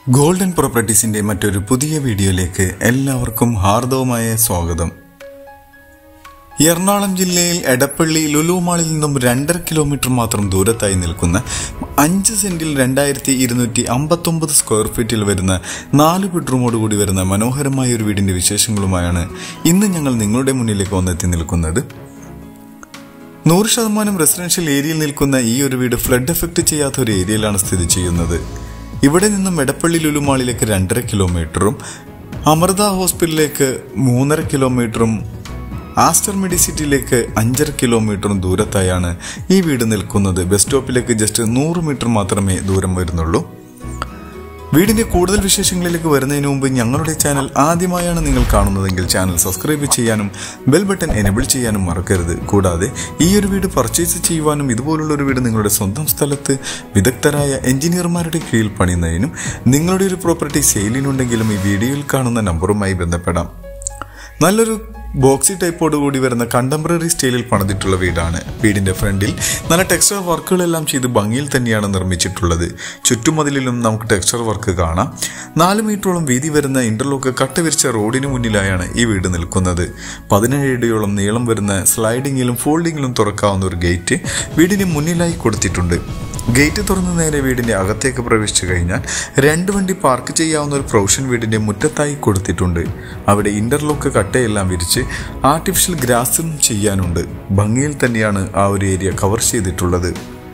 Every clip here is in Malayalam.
ഗോൾഡൻ പ്രോപ്പർട്ടീസിന്റെ മറ്റൊരു പുതിയ വീഡിയോയിലേക്ക് എല്ലാവർക്കും ഹാർദവമായ സ്വാഗതം എറണാകുളം ജില്ലയിൽ എടപ്പള്ളി ലുലു മാളിൽ നിന്നും രണ്ടര കിലോമീറ്റർ മാത്രം ദൂരത്തായി നിൽക്കുന്ന അഞ്ച് സെന്റിൽ രണ്ടായിരത്തി ഇരുന്നൂറ്റി അമ്പത്തൊമ്പത് സ്ക്വയർ ഫീറ്റിൽ വരുന്ന നാല് ബെഡ്റൂമോട് കൂടി വരുന്ന മനോഹരമായ ഒരു വീടിന്റെ വിശേഷങ്ങളുമായാണ് ഇന്ന് ഞങ്ങൾ നിങ്ങളുടെ മുന്നിലേക്ക് വന്നെത്തി നിൽക്കുന്നത് നൂറ് ശതമാനം റെസിഡൻഷ്യൽ ഏരിയയിൽ നിൽക്കുന്ന ഈ ഒരു വീട് ഫ്ലഡ് എഫക്ട് ചെയ്യാത്ത ഒരു ഏരിയയിലാണ് സ്ഥിതി ചെയ്യുന്നത് ഇവിടെ നിന്നും എടപ്പള്ളി ലുലുമാളിലേക്ക് രണ്ടര കിലോമീറ്ററും അമൃത ഹോസ്പിറ്റലിലേക്ക് മൂന്നര കിലോമീറ്ററും ആസ്റ്റർ മെഡിസിറ്റിയിലേക്ക് അഞ്ചര കിലോമീറ്ററും ദൂരത്തായാണ് ഈ വീട് നിൽക്കുന്നത് ബസ് സ്റ്റോപ്പിലേക്ക് ജസ്റ്റ് നൂറ് മീറ്റർ മാത്രമേ ദൂരം വരുന്നുള്ളൂ വീടിന്റെ കൂടുതൽ വിശേഷങ്ങളിലേക്ക് വരുന്നതിന് മുമ്പ് ഞങ്ങളുടെ ചാനൽ ആദ്യമായാണ് നിങ്ങൾ കാണുന്നതെങ്കിൽ ചാനൽ സബ്സ്ക്രൈബ് ചെയ്യാനും ബെൽ ബട്ടൺ എനേബിൾ ചെയ്യാനും മറക്കരുത് കൂടാതെ ഈ ഒരു വീട് പർച്ചേസ് ചെയ്യുവാനും ഇതുപോലുള്ള ഒരു വീട് നിങ്ങളുടെ സ്വന്തം സ്ഥലത്ത് വിദഗ്ധരായ എഞ്ചിനീയർമാരുടെ കീഴിൽ പണിയുന്നതിനും നിങ്ങളുടെ ഒരു പ്രോപ്പർട്ടി സെയിലിനുണ്ടെങ്കിലും ഈ വീഡിയോയിൽ കാണുന്ന നമ്പറുമായി ബന്ധപ്പെടാം നല്ലൊരു ബോക്സി ടൈപ്പോട് കൂടി വരുന്ന കണ്ടംപററി സ്റ്റൈലിൽ പണിതിട്ടുള്ള വീടാണ് വീടിന്റെ ഫ്രണ്ടിൽ നല്ല ടെക്സ്ചർ വർക്കുകളെല്ലാം ചെയ്ത് ഭംഗിയിൽ തന്നെയാണ് നിർമ്മിച്ചിട്ടുള്ളത് ചുറ്റുമതിലിലും നമുക്ക് ടെക്സ്ചർ വർക്ക് കാണാം നാല് മീറ്ററോളം വീതി വരുന്ന ഇന്റർലോക്ക് കട്ട വിരിച്ച റോഡിന് മുന്നിലായാണ് ഈ വീട് നിൽക്കുന്നത് പതിനേഴ് അടിയോളം നീളം വരുന്ന സ്ലൈഡിങ്ങിലും ഫോൾഡിങ്ങിലും തുറക്കാവുന്ന ഒരു ഗേറ്റ് വീടിന് മുന്നിലായി കൊടുത്തിട്ടുണ്ട് ഗേറ്റ് തുറന്ന് നേരെ വീടിന്റെ അകത്തേക്ക് പ്രവേശിച്ചു കഴിഞ്ഞാൽ രണ്ട് വണ്ടി പാർക്ക് ചെയ്യാവുന്ന ഒരു പ്രൊവിഷൻ വീടിന്റെ മുറ്റത്തായി കൊടുത്തിട്ടുണ്ട് അവിടെ ഇന്റർലോക്ക് കട്ടയെല്ലാം വിരിച്ച് ആർട്ടിഫിഷ്യൽ ഗ്രാസും ചെയ്യാനുണ്ട് ഭംഗിയിൽ തന്നെയാണ് ആ ഒരു ഏരിയ കവർ ചെയ്തിട്ടുള്ളത്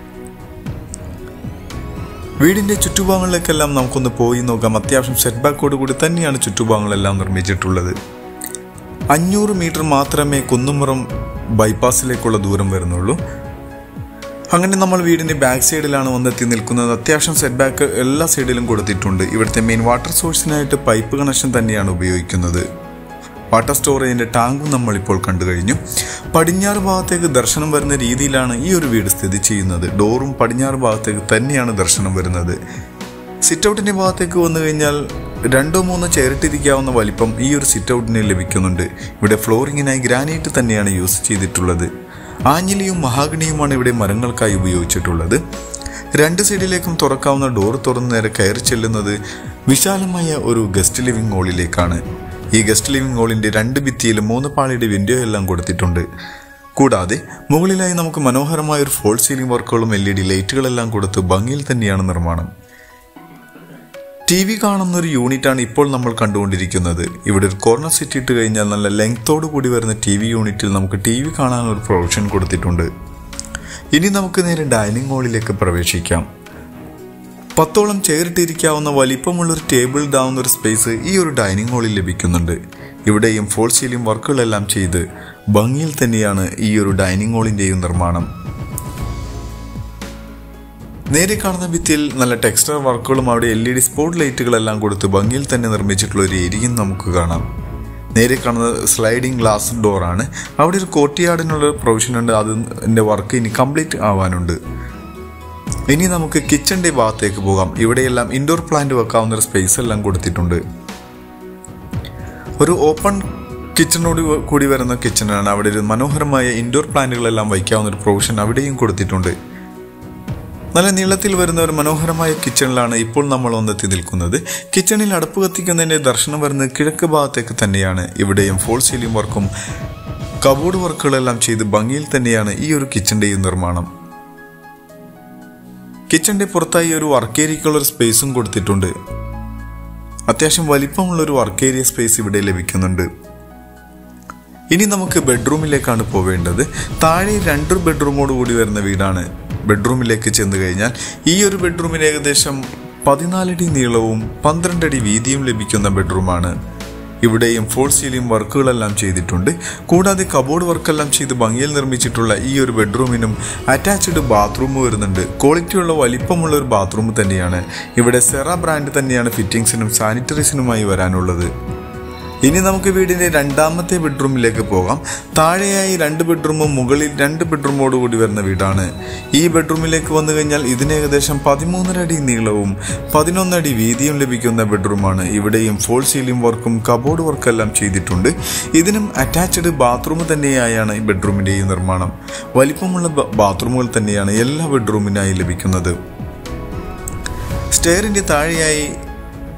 വീടിന്റെ ചുറ്റുഭാഗങ്ങളിലേക്കെല്ലാം നമുക്കൊന്ന് പോയി നോക്കാം അത്യാവശ്യം സെറ്റ് ബാക്കോട് കൂടി തന്നെയാണ് ചുറ്റുഭാഗങ്ങളെല്ലാം നിർമ്മിച്ചിട്ടുള്ളത് അഞ്ഞൂറ് മീറ്റർ മാത്രമേ കുന്നുമുറം ബൈപ്പാസിലേക്കുള്ള ദൂരം വരുന്നുള്ളൂ അങ്ങനെ നമ്മൾ വീടിന്റെ ബാക്ക് സൈഡിലാണ് വന്നെത്തി നിൽക്കുന്നത് അത്യാവശ്യം സെറ്റ് ബാക്ക് എല്ലാ സൈഡിലും കൊടുത്തിട്ടുണ്ട് ഇവിടുത്തെ മെയിൻ വാട്ടർ സോഴ്സിനായിട്ട് പൈപ്പ് കണക്ഷൻ തന്നെയാണ് ഉപയോഗിക്കുന്നത് വാട്ടർ സ്റ്റോറേജിന്റെ ടാങ്കും നമ്മളിപ്പോൾ കണ്ടു കഴിഞ്ഞു പടിഞ്ഞാറ് ഭാഗത്തേക്ക് ദർശനം വരുന്ന രീതിയിലാണ് ഈ ഒരു വീട് സ്ഥിതി ചെയ്യുന്നത് ഡോറും പടിഞ്ഞാറ് ഭാഗത്തേക്ക് തന്നെയാണ് ദർശനം വരുന്നത് സിറ്റ് ഔട്ടിന്റെ ഭാഗത്തേക്ക് വന്നു കഴിഞ്ഞാൽ രണ്ടോ മൂന്നോ ചേരിട്ടിരിക്കാവുന്ന വലിപ്പം ഈ ഒരു സിറ്റ് ഔട്ടിന് ലഭിക്കുന്നുണ്ട് ഇവിടെ ഫ്ലോറിങ്ങിനായി ഗ്രാനൈറ്റ് തന്നെയാണ് യൂസ് ചെയ്തിട്ടുള്ളത് ആഞ്ഞിലിയും മഹാഗണിയുമാണ് ഇവിടെ മരങ്ങൾക്കായി ഉപയോഗിച്ചിട്ടുള്ളത് രണ്ട് സൈഡിലേക്കും തുറക്കാവുന്ന ഡോർ തുറന്നു നേരെ കയറി ചെല്ലുന്നത് വിശാലമായ ഒരു ഗസ്റ്റ് ലിവിംഗ് ഹാളിലേക്കാണ് ഈ ഗസ്റ്റ് ലിവിംഗ് ഹാളിന്റെ രണ്ട് ഭിത്തിയിലും മൂന്ന് പാളിയുടെ വിൻഡോ എല്ലാം കൊടുത്തിട്ടുണ്ട് കൂടാതെ മുകളിലായി നമുക്ക് മനോഹരമായ ഒരു ഫോൾ സീലിംഗ് വർക്കുകളും എൽ ഇ ഡി ലൈറ്റുകളെല്ലാം കൊടുത്ത് ഭംഗിയിൽ തന്നെയാണ് നിർമ്മാണം ടി വി കാണുന്ന ഒരു യൂണിറ്റാണ് ഇപ്പോൾ നമ്മൾ കണ്ടുകൊണ്ടിരിക്കുന്നത് ഇവിടെ ഒരു കോർണർ സെറ്റ് ഇട്ട് കഴിഞ്ഞാൽ നല്ല ലെങ്ത്തോട് കൂടി വരുന്ന ടി വി യൂണിറ്റിൽ നമുക്ക് ടി വി കാണാൻ ഒരു പ്രൊവിഷൻ കൊടുത്തിട്ടുണ്ട് ഇനി നമുക്ക് നേരെ ഡൈനിങ് ഹാളിലേക്ക് പ്രവേശിക്കാം പത്തോളം ചെയറിട്ടിരിക്കാവുന്ന വലിപ്പമുള്ളൊരു ടേബിൾ ഇടാവുന്ന ഒരു സ്പേസ് ഈ ഒരു ഡൈനിങ് ഹാളിൽ ലഭിക്കുന്നുണ്ട് ഇവിടെയും ഫോൾ സീലിംഗ് വർക്കുകളെല്ലാം ചെയ്ത് ഭംഗിയിൽ തന്നെയാണ് ഈ ഒരു ഡൈനിങ് ഹാളിന്റെയും നിർമ്മാണം നേരെ കാണുന്ന ഭിത്തിയിൽ നല്ല ടെക്സ്റ്റർ വർക്കുകളും അവിടെ എൽ ഇ ഡി സ്പോട്ട് ലൈറ്റുകളെല്ലാം കൊടുത്ത് ഭംഗിയിൽ തന്നെ നിർമ്മിച്ചിട്ടുള്ള ഒരു ഏരിയയും നമുക്ക് കാണാം നേരെ കാണുന്നത് സ്ലൈഡിംഗ് ഗ്ലാസ് ഡോറാണ് അവിടെ ഒരു കോട്ടിയാടിനുള്ള പ്രൊവിഷൻ ഉണ്ട് അതിൻ്റെ വർക്ക് ഇനി കംപ്ലീറ്റ് ആവാനുണ്ട് ഇനി നമുക്ക് കിച്ചന്റെ ഭാഗത്തേക്ക് പോകാം ഇവിടെയെല്ലാം ഇൻഡോർ പ്ലാന്റ് വെക്കാവുന്ന ഒരു സ്പേസ് എല്ലാം കൊടുത്തിട്ടുണ്ട് ഒരു ഓപ്പൺ കിച്ചണോട് കൂടി വരുന്ന കിച്ചണാണ് അവിടെ ഒരു മനോഹരമായ ഇൻഡോർ പ്ലാന്റുകളെല്ലാം വയ്ക്കാവുന്ന ഒരു പ്രൊവിഷൻ അവിടെയും കൊടുത്തിട്ടുണ്ട് നല്ല നീളത്തിൽ വരുന്ന ഒരു മനോഹരമായ കിച്ചണിലാണ് ഇപ്പോൾ നമ്മൾ വന്നെത്തി നിൽക്കുന്നത് കിച്ചണിൽ അടുപ്പ് കത്തിക്കുന്നതിന്റെ ദർശനം വരുന്നത് കിഴക്ക് ഭാഗത്തേക്ക് തന്നെയാണ് ഇവിടെയും ഫോൾ സീലിംഗ് വർക്കും കബോർഡ് വർക്കുകളെല്ലാം ചെയ്ത് ഭംഗിയിൽ തന്നെയാണ് ഈ ഒരു കിച്ചന്റെയും നിർമ്മാണം കിച്ചന്റെ പുറത്തായി ഒരു വർക്ക് ഏരിയക്കുള്ള ഒരു സ്പേസും കൊടുത്തിട്ടുണ്ട് അത്യാവശ്യം വലിപ്പമുള്ള ഒരു വർക്ക് ഏരിയ സ്പേസ് ഇവിടെ ലഭിക്കുന്നുണ്ട് ഇനി നമുക്ക് ബെഡ്റൂമിലേക്കാണ് പോവേണ്ടത് താഴെ രണ്ട് ബെഡ്റൂമോട് കൂടി വരുന്ന വീടാണ് ബെഡ്റൂമിലേക്ക് ചെന്ന് കഴിഞ്ഞാൽ ഈ ഒരു ബെഡ്റൂമിന് ഏകദേശം പതിനാലടി നീളവും പന്ത്രണ്ടടി വീതിയും ലഭിക്കുന്ന ബെഡ്റൂമാണ് ഇവിടെയും ഫോൾ സീലിംഗ് വർക്കുകളെല്ലാം ചെയ്തിട്ടുണ്ട് കൂടാതെ കബോർഡ് വർക്കെല്ലാം ചെയ്ത് ഭംഗിയിൽ നിർമ്മിച്ചിട്ടുള്ള ഈ ഒരു ബെഡ്റൂമിനും അറ്റാച്ച്ഡ് ബാത്റൂം വരുന്നുണ്ട് ക്വാളിറ്റിയുള്ള വലിപ്പമുള്ള ഒരു ബാത്റൂം തന്നെയാണ് ഇവിടെ സെറ ബ്രാൻഡ് തന്നെയാണ് ഫിറ്റിംഗ്സിനും സാനിറ്ററീസിനുമായി വരാനുള്ളത് ഇനി നമുക്ക് വീടിന്റെ രണ്ടാമത്തെ ബെഡ്റൂമിലേക്ക് പോകാം താഴെയായി രണ്ട് ബെഡ്റൂമും മുകളിൽ രണ്ട് ബെഡ്റൂമോട് കൂടി വരുന്ന വീടാണ് ഈ ബെഡ്റൂമിലേക്ക് വന്നു കഴിഞ്ഞാൽ ഇതിന് ഏകദേശം പതിമൂന്നര അടി നീളവും പതിനൊന്നടി വീതിയും ലഭിക്കുന്ന ബെഡ്റൂമാണ് ഇവിടെയും ഫോൾ സീലിംഗ് വർക്കും കബോർഡ് വർക്കെല്ലാം ചെയ്തിട്ടുണ്ട് ഇതിനും അറ്റാച്ച്ഡ് ബാത്റൂം തന്നെയായാണ് ഈ ബെഡ്റൂമിന്റെയും നിർമ്മാണം വലിപ്പമുള്ള ബാത്റൂമുകൾ തന്നെയാണ് എല്ലാ ബെഡ്റൂമിനായി ലഭിക്കുന്നത് സ്റ്റെയറിന്റെ താഴെയായി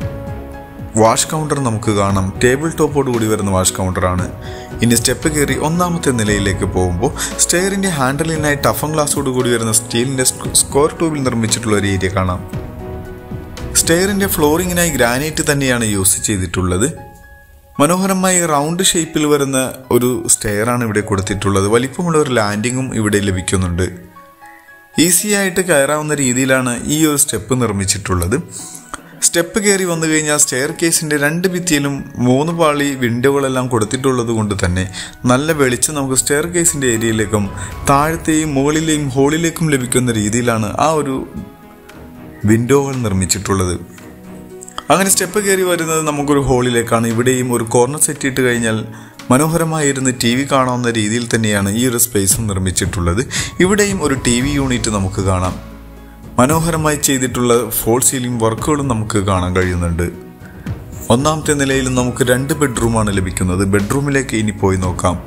വാഷ് കൗണ്ടർ നമുക്ക് കാണാം ടേബിൾ ടോപ്പോട് കൂടി വരുന്ന വാഷ് കൗണ്ടറാണ് ഇനി സ്റ്റെപ്പ് കയറി ഒന്നാമത്തെ നിലയിലേക്ക് പോകുമ്പോൾ സ്റ്റെയറിൻ്റെ ഹാൻഡിലിനായി ടഫൻ ഗ്ലാസോട് കൂടി വരുന്ന സ്റ്റീലിൻ്റെ സ്ക്വയർ ട്യൂബിൽ നിർമ്മിച്ചിട്ടുള്ള ഒരു ഏരിയ കാണാം സ്റ്റെയറിൻ്റെ ഫ്ലോറിങ്ങിനായി ഗ്രാനൈറ്റ് തന്നെയാണ് യൂസ് ചെയ്തിട്ടുള്ളത് മനോഹരമായി റൗണ്ട് ഷേപ്പിൽ വരുന്ന ഒരു സ്റ്റെയറാണ് ഇവിടെ കൊടുത്തിട്ടുള്ളത് വലിപ്പമുള്ള ഒരു ലാൻഡിങ്ങും ഇവിടെ ലഭിക്കുന്നുണ്ട് ഈസി ആയിട്ട് കയറാവുന്ന രീതിയിലാണ് ഈ ഒരു സ്റ്റെപ്പ് നിർമ്മിച്ചിട്ടുള്ളത് സ്റ്റെപ്പ് കയറി വന്നു കഴിഞ്ഞാൽ സ്റ്റെയർ കേസിൻ്റെ രണ്ട് ഭിത്തിയിലും മൂന്ന് പാളി വിൻഡോകളെല്ലാം കൊടുത്തിട്ടുള്ളത് കൊണ്ട് തന്നെ നല്ല വെളിച്ചം നമുക്ക് സ്റ്റെയർ കേസിൻ്റെ ഏരിയയിലേക്കും താഴത്തെയും മുകളിലെയും ഹോളിലേക്കും ലഭിക്കുന്ന രീതിയിലാണ് ആ ഒരു വിൻഡോകൾ നിർമ്മിച്ചിട്ടുള്ളത് അങ്ങനെ സ്റ്റെപ്പ് കയറി വരുന്നത് നമുക്കൊരു ഹോളിലേക്കാണ് ഇവിടെയും ഒരു കോർണർ സെറ്റ് ഇട്ട് കഴിഞ്ഞാൽ മനോഹരമായിരുന്ന് ടി വി കാണാവുന്ന രീതിയിൽ തന്നെയാണ് ഈ ഒരു സ്പേസ് നിർമ്മിച്ചിട്ടുള്ളത് ഇവിടെയും ഒരു ടി വി യൂണിറ്റ് നമുക്ക് കാണാം മനോഹരമായി ചെയ്തിട്ടുള്ള ഫോൾ സീലിംഗ് വർക്കുകളും നമുക്ക് കാണാൻ കഴിയുന്നുണ്ട് ഒന്നാമത്തെ നിലയിൽ നമുക്ക് രണ്ട് ബെഡ്റൂമാണ് ലഭിക്കുന്നത് ബെഡ്റൂമിലേക്ക് ഇനി പോയി നോക്കാം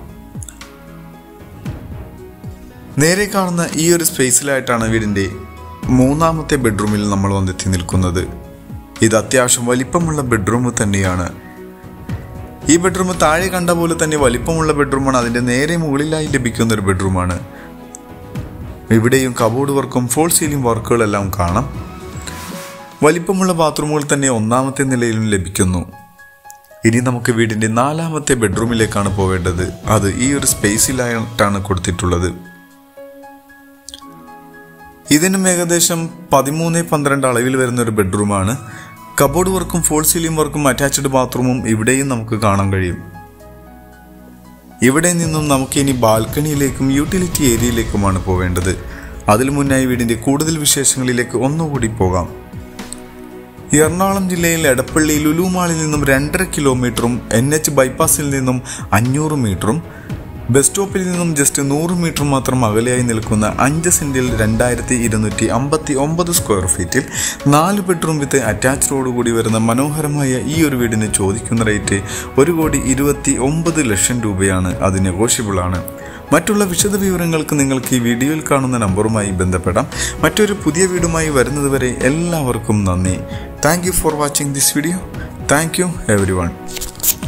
നേരെ കാണുന്ന ഈ ഒരു സ്പേസിലായിട്ടാണ് വീടിൻ്റെ മൂന്നാമത്തെ ബെഡ്റൂമിൽ നമ്മൾ വന്നെത്തി നിൽക്കുന്നത് ഇത് അത്യാവശ്യം വലിപ്പമുള്ള ബെഡ്റൂം തന്നെയാണ് ഈ ബെഡ്റൂം താഴെ കണ്ട പോലെ തന്നെ വലിപ്പമുള്ള ബെഡ്റൂമാണ് അതിൻ്റെ നേരെ മുകളിലായി ലഭിക്കുന്ന ഒരു ബെഡ്റൂമാണ് ഇവിടെയും കബോർഡ് വർക്കും ഫോൾ സീലിംഗ് വർക്കുകളെല്ലാം കാണാം വലിപ്പമുള്ള ബാത്റൂമുകൾ തന്നെ ഒന്നാമത്തെ നിലയിലും ലഭിക്കുന്നു ഇനി നമുക്ക് വീടിൻ്റെ നാലാമത്തെ ബെഡ്റൂമിലേക്കാണ് പോവേണ്ടത് അത് ഈ ഒരു സ്പേസിലായിട്ടാണ് കൊടുത്തിട്ടുള്ളത് ഇതിനും ഏകദേശം പതിമൂന്ന് പന്ത്രണ്ട് അളവിൽ വരുന്ന ഒരു ബെഡ്റൂമാണ് കബോർഡ് വർക്കും ഫോൾ സീലിംഗ് വർക്കും അറ്റാച്ച്ഡ് ബാത്റൂമും ഇവിടെയും നമുക്ക് കാണാൻ കഴിയും ഇവിടെ നിന്നും നമുക്ക് ഇനി ബാൽക്കണിയിലേക്കും യൂട്ടിലിറ്റി ഏരിയയിലേക്കുമാണ് പോവേണ്ടത് അതിനു മുന്നായി വീടിന്റെ കൂടുതൽ വിശേഷങ്ങളിലേക്ക് ഒന്നുകൂടി പോകാം എറണാകുളം ജില്ലയിൽ എടപ്പള്ളി ലുലുമാളിൽ നിന്നും രണ്ടര കിലോമീറ്ററും എൻ എച്ച് ബൈപ്പാസിൽ നിന്നും അഞ്ഞൂറ് മീറ്ററും ബസ് സ്റ്റോപ്പിൽ നിന്നും ജസ്റ്റ് നൂറ് മീറ്റർ മാത്രം അകലെയായി നിൽക്കുന്ന അഞ്ച് സെന്റിൽ രണ്ടായിരത്തി ഇരുന്നൂറ്റി അമ്പത്തി ഒമ്പത് സ്ക്വയർ ഫീറ്റിൽ നാല് ബെഡ്റൂം വിത്ത് അറ്റാച്ച്ഡോട് കൂടി വരുന്ന മനോഹരമായ ഈ ഒരു വീടിന് ചോദിക്കുന്ന റേറ്റ് ഒരു കോടി ഇരുപത്തി ഒമ്പത് ലക്ഷം രൂപയാണ് അത് നെഗോഷ്യബിൾ ആണ് മറ്റുള്ള വിശദ വിവരങ്ങൾക്ക് നിങ്ങൾക്ക് ഈ വീഡിയോയിൽ കാണുന്ന നമ്പറുമായി ബന്ധപ്പെടാം മറ്റൊരു പുതിയ വീടുമായി വരുന്നതുവരെ എല്ലാവർക്കും നന്ദി thank you for watching this video thank you every one